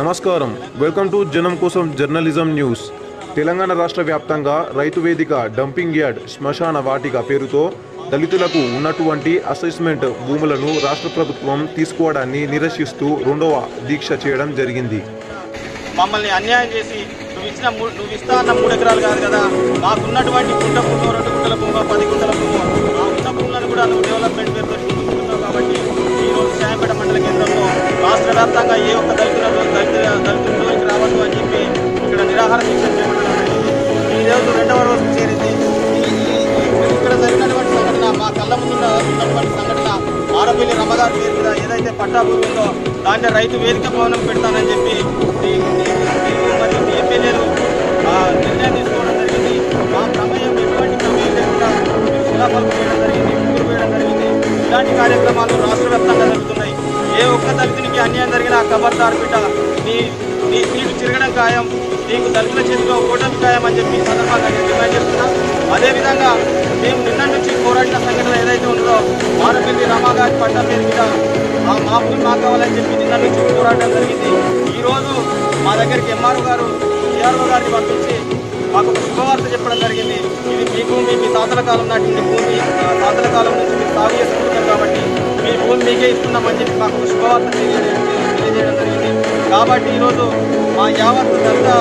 నమస్కారం welcome to జనం కోసం జర్నలిజం న్యూస్ తెలంగాణ రాష్ట్ర వ్యాప్తంగా రైతు వేదిక డంపింగ్ యార్డ్ శ్మశాన వాటిక పేరుతో దళితులకు ఉన్నటువంటి అసెస్మెంట్ భూములను రాష్ట్ర ప్రభుత్వం తీసుకోవడాన్ని నిరసిస్తూ రెండవ దీక్ష చేయడం జరిగింది మమ్మల్ని అన్యాయం చేసి నువ్వు ఇచ్చిన మూ- నువ్వు ఇస్తా అన్న మూడు ఎకరాలు కాదు కదా మాకున్నటువంటి గుంట భూమి రెండు గుంటల భూమి పది గుంటల భూమి ఆ ఉన్న భూములను కూడా నువ్వు డెవలప్మెంట్ పేరుతో చూసుకుంటున్నావు కాబట్టి ఈ రోజు శాంపేట మండల కేంద్రంలో రాష్ట్ర వ్యాప్తంగా ఏ ఒక్క దళితుల దళిత దళితుల జోలికి రావద్దు అని చెప్పి ఇక్కడ నిరాహార దీక్ష చేపట్టడం జరిగింది ఈ రోజు రెండవ రోజు చేరింది ఈ- ఈ- ఈ- ఇక్కడ జరిగినటువంటి సంఘటన మా కళ్ళ ముందు ఉన్న- ఉన్నటువంటి సంఘటన ఆడపల్లి రమ్మగారి పేరు మీద ఏదైతే పట్టా భూమి ఉందో దాంట్లో రైతు వేదిక భవనం పెడతానని చెప్పి ఈ- ఈ- ఈ- మరియు మీ ఎమ్మెల్యేలు ఆ, నిర్ణయం తీసుకోవడం జరిగింది మా ప్రమేయం ఎటువంటి ప్రమేయం లేకుండా మీరు శిలాఫలకం వేయడం జరిగింది ముగ్గురు వేయడం జరిగింది ఇలాంటి కార్యక్రమాలు రాష్ట్ర వ్యాప్తంగా జరుగుతున్నాయి ఏ ఒక్క దళితునికి అన్యాయం జరిగినా ఖబర్దార్ బిడ్డ నీ నీ నీకు తిరగడం ఖాయం నీకు దళితుల చేతిలో ఓటమి ఖాయం అని చెప్పి ఈ సందర్భంగా నేను డిమాండ్ చేస్తున్నా అదేవిధంగా మేము నిన్న నుంచి పోరాడిన సంఘటన ఏదైతే ఉందో ఆడపల్లి రామాగారి పట్ట పేరు మీద ఆ మా భూమి మాకు కావాలని చెప్పి నిన్న నుంచి పోరాటం జరిగింది ఈ రోజు మా దగ్గరికి ఎంఆర్ఓ గారు సిఆర్ఓ గారిని పంపించి మాకు ఒక శుభవార్త చెప్పడం జరిగింది ఇది మీ భూమి మీ తాతల కాలం నాటి మీ భూమి ఆ తాతల కాలం నుంచి మీరు సాగు చేసుకుంటున్నారు కాబట్టి మీ భూమి మీకే ఇస్తున్నామని చెప్పి మాకు ఒక శుభవార్త తెలియజేయడం తెలియజేయడం జరిగింది కాబట్టి ఈరోజు మా యావత్ దళిత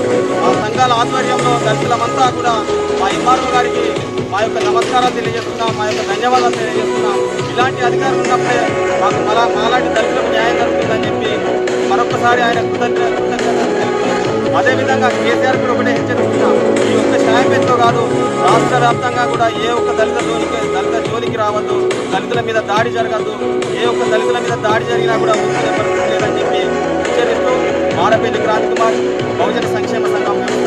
ఆ సంఘాల ఆధ్వర్యంలో దళితులమంతా కూడా మా ఎంఆర్ఓ గారికి మా యొక్క నమస్కారాలు తెలియజేస్తున్నాం మా యొక్క ధన్యవాదాలు తెలియజేస్తున్నాం ఇలాంటి అధికారులు ఉన్నప్పుడే మాకు మళ్ళా మాలాంటి దళితులకు న్యాయం జరుగుతుందని చెప్పి మరొకసారి ఆయన కృతజ్ఞ కృతజ్ఞతలు తెలుపుతూ అదేవిధంగా కేసీఆర్ కూడా ఒకటే హెచ్చరిస్తున్నా ఈ ఒక్క శాంపెత్తో కాదు రాష్ట్ర వ్యాప్తంగా కూడా ఏ ఒక్క దళిత జోలికి దళిత జోలికి రావద్దు దళితుల మీద దాడి జరగద్దు ఏ ఒక్క దళితుల మీద దాడి జరిగినా కూడా ఊరుకునే పరిస్థితి లేదని చెప్పి హెచ్చరిస్తూ మారపల్లి క్రాంతి కుమార్ బహుజన సంక్షేమ సంఘం